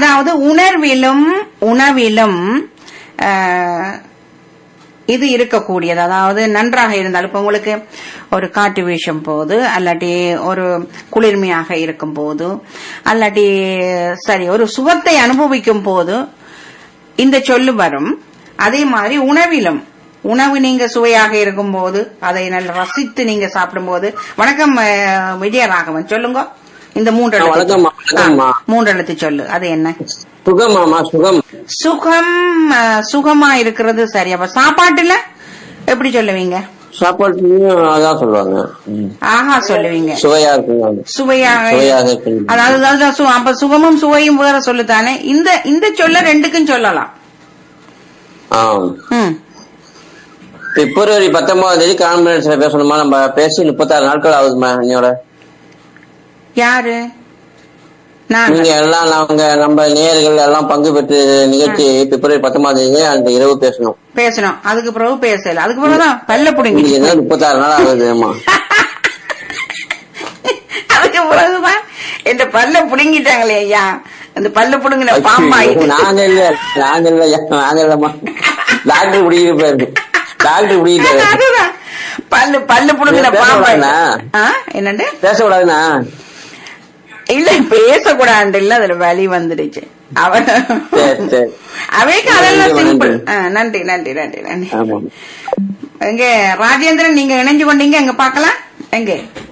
அதாவது உணர்விலும் உணவிலும் ஆஹ், இது இருக்கக்கூடியது அதாவது நன்றாக இருந்தால் இப்ப உங்களுக்கு ஒரு காற்று வீசும் போது அல்லாட்டி ஒரு குளிர்மையாக இருக்கும் போது அல்லாட்டி சரி ஒரு சுகத்தை அனுபவிக்கும் போது இந்த சொல்லு வரும் அதே மாதிரி உணவிலும் உணவு நீங்க சுவையாக இருக்கும் போது அதை நல்ல ரசித்து நீங்க சாப்பிடும்போது வணக்கம் அஹ், விஜயராகவன் சொல்லுங்க இந்த மூன்று எழுத்து வணக்கம்மா, வணக்கம்மா. ஆ, மூன்று எழுத்து சொல்லு அது என்ன சுகமாமா சுகம் சுகம் அஹ், சுகமா இருக்கிறது சரி அப்ப சாப்பாட்டுல எப்படி சொல்லுவீங்க சாப்பாட்டுலயும் அதான் சொல்லுவாங்க ம். ஆஹா சொல்லுவீங்க சுவையா இருக்குங்க சுவையாக சுவையாக இருக்கு. அதாவது அதுதான் சு- அப்ப சுகமும் சுவையும் வேற சொல்லுதானே இந்த இந்த சொல்ல ரெண்டுக்கும் சொல்லலாம் ஆம் ம் பிப்ரவரி பத்தொன்பதாம் தேதி கான்பிடன்ஸ்ல பேசணுமா நம்ம பேசி முப்பத்தாறு நாட்கள் ஆகுதுமா என்னோட யாரு நான் நீங்க எல்லாம் நாங்க நம்ம நேயர்கள் எல்லாம் பங்கு பெற்று நிகழ்ச்சி பிப்ரவரி பத்தொன்பதாம் தேதி அந்த இரவு பேசணும் பேசணும் அதுக்கு பிறகு பேசல அதுக்கு பிறகுதான் பல்ல புடுங்கி இன்னைக்கு என்ன முப்பத்தாறு நாள் ஆகுதுமா அதுக்கு பிறகுதான் இந்த பல்ல புடுங்கிட்டாங்களே ஐயா அந்த பல்ல புடுங்கின பாம்பாயிட்டு நாங்க இல்ல நாங்க இல்ல ஐயா, நாங்க இல்லம்மா டாக்டர் குடிக்கிட்டு போயிருக்கு டாக்டர் குடிக்கிட்டு அதுதான் பல்லு பல்லு புடுங்கின பேச பாம்பாயிட்டு கூடாதுண்ணா. ஆ, என்னண்டு பேசக்கூடாதுண்ணா இல்ல பேசக்கூடாது இல்ல அதுல வலி வந்துடுச்சு அவ சரி சரி அவைக்கு அதெல்லாம் நன்றி, சிம்பிள் நன்றி. நன்றி நன்றி நன்றி நன்றி ஆமா எங்க ராஜேந்திரன் நீங்க இணைஞ்சு கொண்டீங்க எங்க பாக்கலாம் எங்க